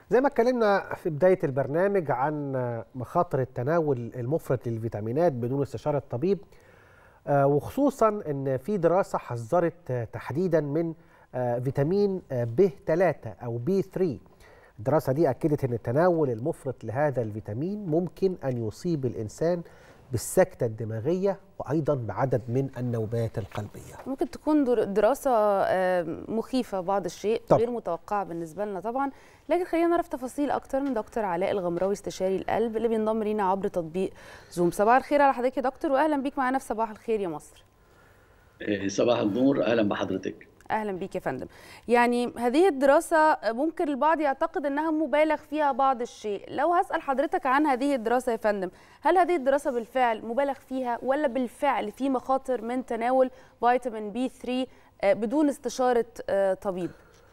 زي ما اتكلمنا في بداية البرنامج عن مخاطر التناول المفرط للفيتامينات بدون استشارة طبيب وخصوصا ان في دراسة حذرت تحديدا من فيتامين ب 3 او بي 3 الدراسة دي أكدت أن التناول المفرط لهذا الفيتامين ممكن أن يصيب الإنسان بالسكتة الدماغية وأيضا بعدد من النوبات القلبية ممكن تكون دراسة مخيفة بعض الشيء طب. غير متوقعة بالنسبة لنا طبعا لكن خلينا نعرف تفاصيل أكتر من دكتور علاء الغمراوي استشاري القلب اللي بينضم لينا عبر تطبيق زوم صباح الخير على حضرتك يا دكتور وأهلا بيك معانا في صباح الخير يا مصر صباح النور أهلا بحضرتك اهلا بيك يا فندم يعني هذه الدراسه ممكن البعض يعتقد انها مبالغ فيها بعض الشيء لو هسال حضرتك عن هذه الدراسه يا فندم هل هذه الدراسه بالفعل مبالغ فيها ولا بالفعل في مخاطر من تناول فيتامين بي 3 بدون استشاره طبيب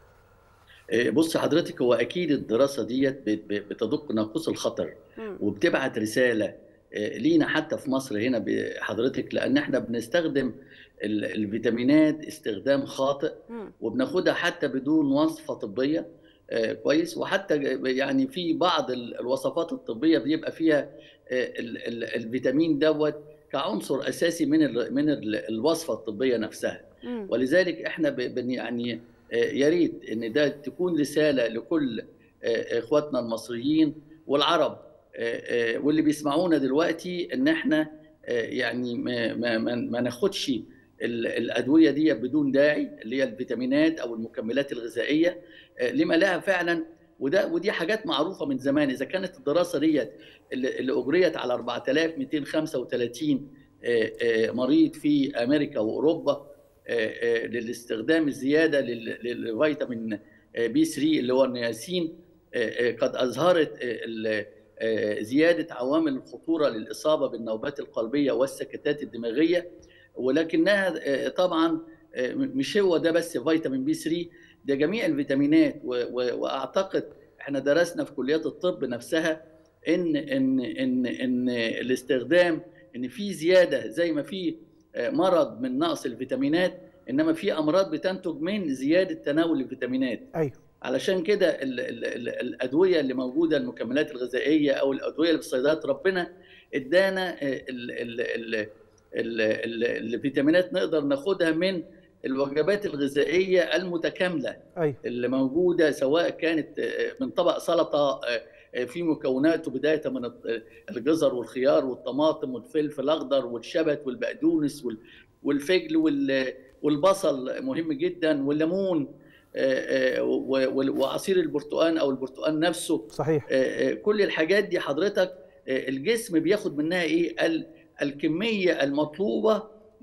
بص حضرتك هو اكيد الدراسه ديت بتدق ناقوس الخطر وبتبعت رساله لينا حتى في مصر هنا بحضرتك لان احنا بنستخدم الفيتامينات استخدام خاطئ وبناخدها حتى بدون وصفه طبيه كويس وحتى يعني في بعض الوصفات الطبيه بيبقى فيها الفيتامين دوت كعنصر اساسي من من الوصفه الطبيه نفسها ولذلك احنا بن يعني يا ريت ان ده تكون رساله لكل اخواتنا المصريين والعرب واللي بيسمعونا دلوقتي ان احنا يعني ما, ما, ما ناخدش الادويه دي بدون داعي اللي هي الفيتامينات او المكملات الغذائيه لما لها فعلا وده ودي حاجات معروفه من زمان اذا كانت الدراسه ديت اللي اجريت على 4235 مريض في امريكا واوروبا للاستخدام الزياده للفيتامين بي 3 اللي هو النياسين قد اظهرت زياده عوامل الخطوره للاصابه بالنوبات القلبيه والسكتات الدماغيه ولكنها طبعا مش هو ده بس فيتامين بي 3 ده جميع الفيتامينات واعتقد احنا درسنا في كليات الطب نفسها ان ان ان ان الاستخدام ان في زياده زي ما في مرض من نقص الفيتامينات انما في امراض بتنتج من زياده تناول الفيتامينات ايوه علشان كده ال ال ال الادويه اللي موجوده المكملات الغذائيه او الادويه اللي في الصيدليات ربنا ادانا الفيتامينات نقدر ناخدها من الوجبات الغذائيه المتكامله أيوة. اللي موجوده سواء كانت من طبق سلطه في مكوناته بدايه من الجزر والخيار والطماطم والفلفل الاخضر والشبت والبقدونس والفجل والبصل مهم جدا والليمون وعصير البرتقال او البرتقال نفسه صحيح كل الحاجات دي حضرتك الجسم بياخد منها ايه الكميه المطلوبه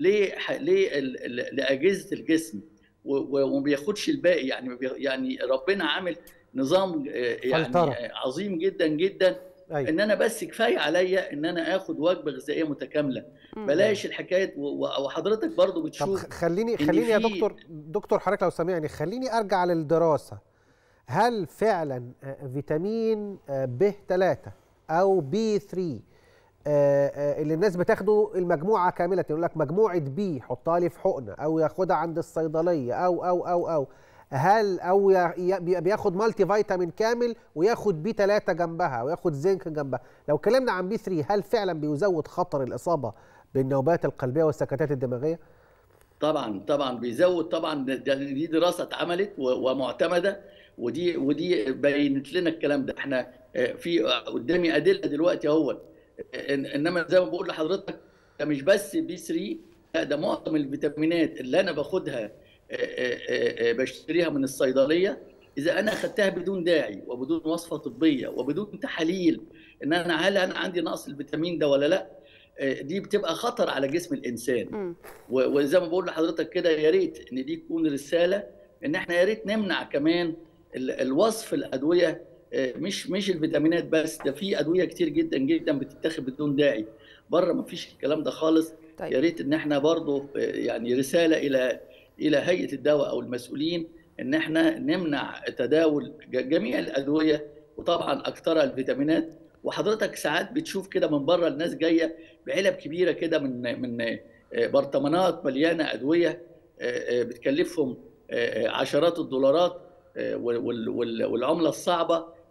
لاجهزه الجسم وما بياخدش الباقي يعني يعني ربنا عامل نظام يعني فلترة. عظيم جدا جدا أيوة. ان انا بس كفايه عليا ان انا اخد وجبه غذائيه متكامله بلاش الحكايه وحضرتك برضو بتشوف طب خليني خليني يا دكتور دكتور حضرتك لو سامعني خليني ارجع للدراسه هل فعلا فيتامين ب 3 او بي 3 اللي الناس بتاخده المجموعه كامله يقول لك مجموعه بي حطها لي في حقنه او ياخدها عند الصيدليه او او او او هل او بياخد مالتي فيتامين كامل وياخد بي 3 جنبها وياخد زنك جنبها لو اتكلمنا عن بي 3 هل فعلا بيزود خطر الاصابه بالنوبات القلبيه والسكتات الدماغيه طبعا طبعا بيزود طبعا دي دراسه اتعملت ومعتمده ودي ودي بينت لنا الكلام ده احنا في قدامي ادله دلوقتي اهو انما زي ما بقول لحضرتك ده مش بس بي 3 لا ده معظم الفيتامينات اللي انا باخدها بشتريها من الصيدليه اذا انا اخذتها بدون داعي وبدون وصفه طبيه وبدون تحاليل ان انا هل انا عندي نقص الفيتامين ده ولا لا دي بتبقى خطر على جسم الانسان وزي ما بقول لحضرتك كده يا ريت ان دي تكون رساله ان احنا يا ريت نمنع كمان الوصف الادويه مش مش الفيتامينات بس ده في ادويه كتير جدا جدا بتتاخد بدون داعي بره ما فيش الكلام ده خالص طيب. يا ريت ان احنا برضه يعني رساله الى الى هيئه الدواء او المسؤولين ان احنا نمنع تداول جميع الادويه وطبعا اكثرها الفيتامينات وحضرتك ساعات بتشوف كده من بره الناس جايه بعلب كبيره كده من من برطمانات مليانه ادويه بتكلفهم عشرات الدولارات والعمله الصعبه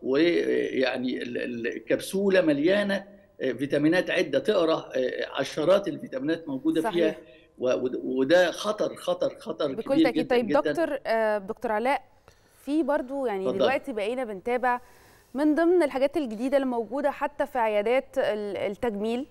ويعني الكبسوله مليانه فيتامينات عده تقرا عشرات الفيتامينات موجوده صحيح. فيها وده خطر خطر خطر بكل كبير تاكيد جدا طيب جدا دكتور آه دكتور علاء في برضو يعني اتفضل. دلوقتي بقينا بنتابع من ضمن الحاجات الجديده اللي موجوده حتى في عيادات ال- التجميل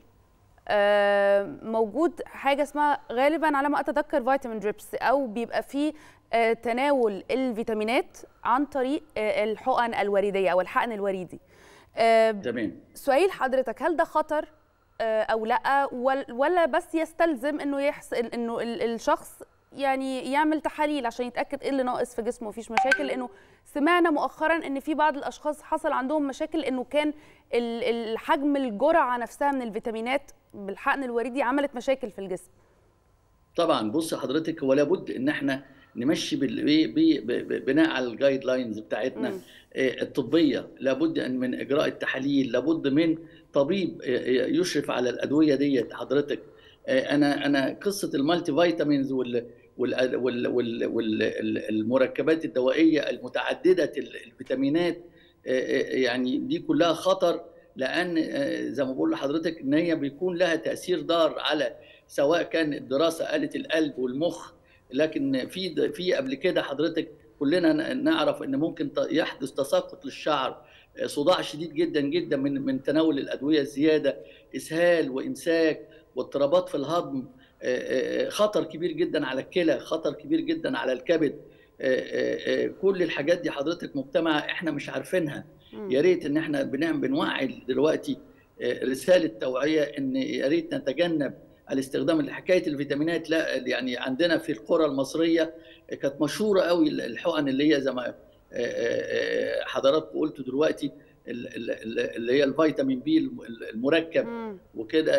آه، موجود حاجه اسمها غالبا على ما اتذكر فيتامين دريبس او بيبقى فيه آه، تناول الفيتامينات عن طريق آه، الحقن الوريديه او الحقن الوريدي آه، تمام سؤال حضرتك هل ده خطر آه، او لا ول- ولا بس يستلزم انه يحصل انه ال- الشخص يعني يعمل تحاليل عشان يتاكد ايه اللي ناقص في جسمه مفيش مشاكل لانه سمعنا مؤخرا ان في بعض الاشخاص حصل عندهم مشاكل انه كان ال- الحجم الجرعه نفسها من الفيتامينات بالحقن الوريدي عملت مشاكل في الجسم طبعا بص حضرتك هو لابد ان احنا نمشي بال- ب- ب- ب- بناء على الجايد لاينز بتاعتنا مم. آه، الطبيه لابد ان من اجراء التحاليل لابد من طبيب آه، آه، يشرف على الادويه ديت حضرتك آه، انا انا قصه المالتي فيتامينز وال وال وال وال وال المركبات الدوائيه المتعدده الفيتامينات آه، آه، يعني دي كلها خطر لان آه، زي ما بقول لحضرتك ان هي بيكون لها تاثير ضار على سواء كان الدراسه آلة القلب والمخ لكن في في قبل كده حضرتك كلنا نعرف ان ممكن ت- يحدث تساقط للشعر صداع شديد جدا جدا من من تناول الادويه الزياده اسهال وامساك واضطرابات في الهضم خطر كبير جدا على الكلى خطر كبير جدا على الكبد كل الحاجات دي حضرتك مجتمع احنا مش عارفينها مم. يا ريت ان احنا بنعمل بنوعي دلوقتي رساله توعيه ان يا ريت نتجنب الاستخدام لحكايه الفيتامينات لا يعني عندنا في القرى المصريه كانت مشهوره قوي الحقن اللي هي زي ما حضراتكم قلتوا دلوقتي اللي هي الفيتامين بي المركب مم. وكده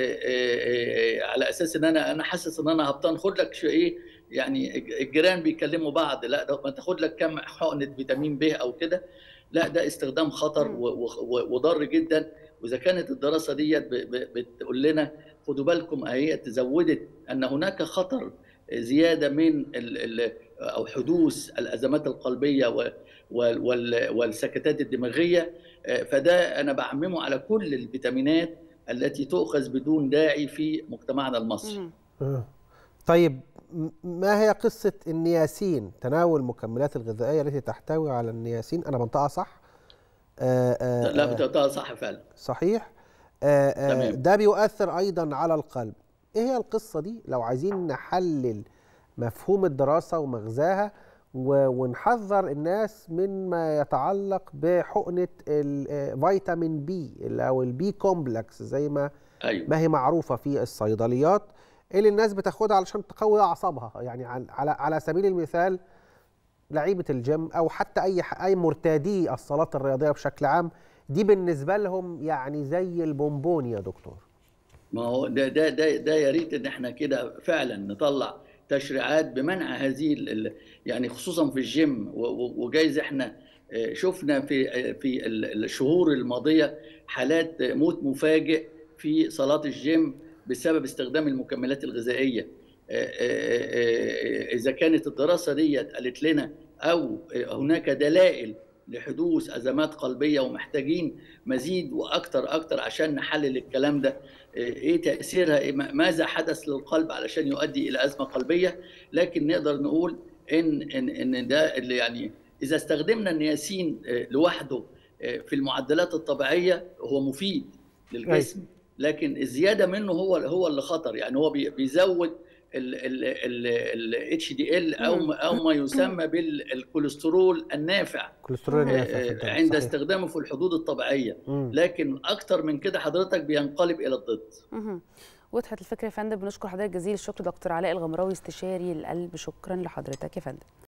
على اساس ان انا انا حاسس ان انا هبطان خد لك شو ايه يعني الجيران بيكلموا بعض لا ده ما تاخد لك كم حقنه فيتامين ب او كده لا ده استخدام خطر مم. و- و- وضار جدا واذا كانت الدراسه ديت ب- ب- بتقول لنا خدوا بالكم هي تزودت ان هناك خطر زياده من ال ال او حدوث الازمات القلبيه و- وال- وال- والسكتات الدماغيه آه، فده انا بعممه على كل الفيتامينات التي تؤخذ بدون داعي في مجتمعنا المصري مم. آه. طيب م- ما هي قصة النياسين تناول المكملات الغذائية التي تحتوي على النياسين أنا بنطقها صح؟ آه آه لا آه، بتقطع صح فعلا صحيح آه آه تمام. ده بيؤثر أيضا على القلب إيه هي القصة دي لو عايزين نحلل مفهوم الدراسة ومغزاها و- ونحذر الناس من ما يتعلق بحقنة الفيتامين بي أو البي كومبلكس زي ما ايوه ما هي معروفة في الصيدليات اللي الناس بتاخدها علشان تقوي أعصابها يعني عن- على على سبيل المثال لعيبة الجيم أو حتى أي ح- أي مرتادي الصالات الرياضية بشكل عام دي بالنسبة لهم يعني زي البونبون يا دكتور ما هو ده ده ده ده يا ريت ان احنا كده فعلا نطلع تشريعات بمنع هذه ال- ال- يعني خصوصا في الجيم و- و- وجايز احنا آه، شفنا في آه، في ال- الشهور الماضيه حالات موت مفاجئ في صالات الجيم بسبب استخدام المكملات الغذائيه آه، آه، آه، اذا كانت الدراسه ديت قالت لنا او هناك دلائل لحدوث ازمات قلبيه ومحتاجين مزيد واكتر اكتر عشان نحلل الكلام ده ايه تاثيرها إيه ماذا حدث للقلب علشان يؤدي الى ازمه قلبيه لكن نقدر نقول ان ان ان ده اللي يعني اذا استخدمنا النياسين آه، لوحده آه، في المعدلات الطبيعيه هو مفيد للجسم لكن الزياده منه هو هو اللي خطر يعني هو بي- بيزود الاتش دي ال او مم. او ما يسمى بالكوليسترول النافع كوليسترول مم. النافع في آه، الدم عند صحيح. استخدامه في الحدود الطبيعيه مم. لكن اكتر من كده حضرتك بينقلب الى الضد مهم. وضحت الفكره يا فندم بنشكر حضرتك جزيل الشكر دكتور علاء الغمراوي استشاري القلب شكرا لحضرتك يا فندم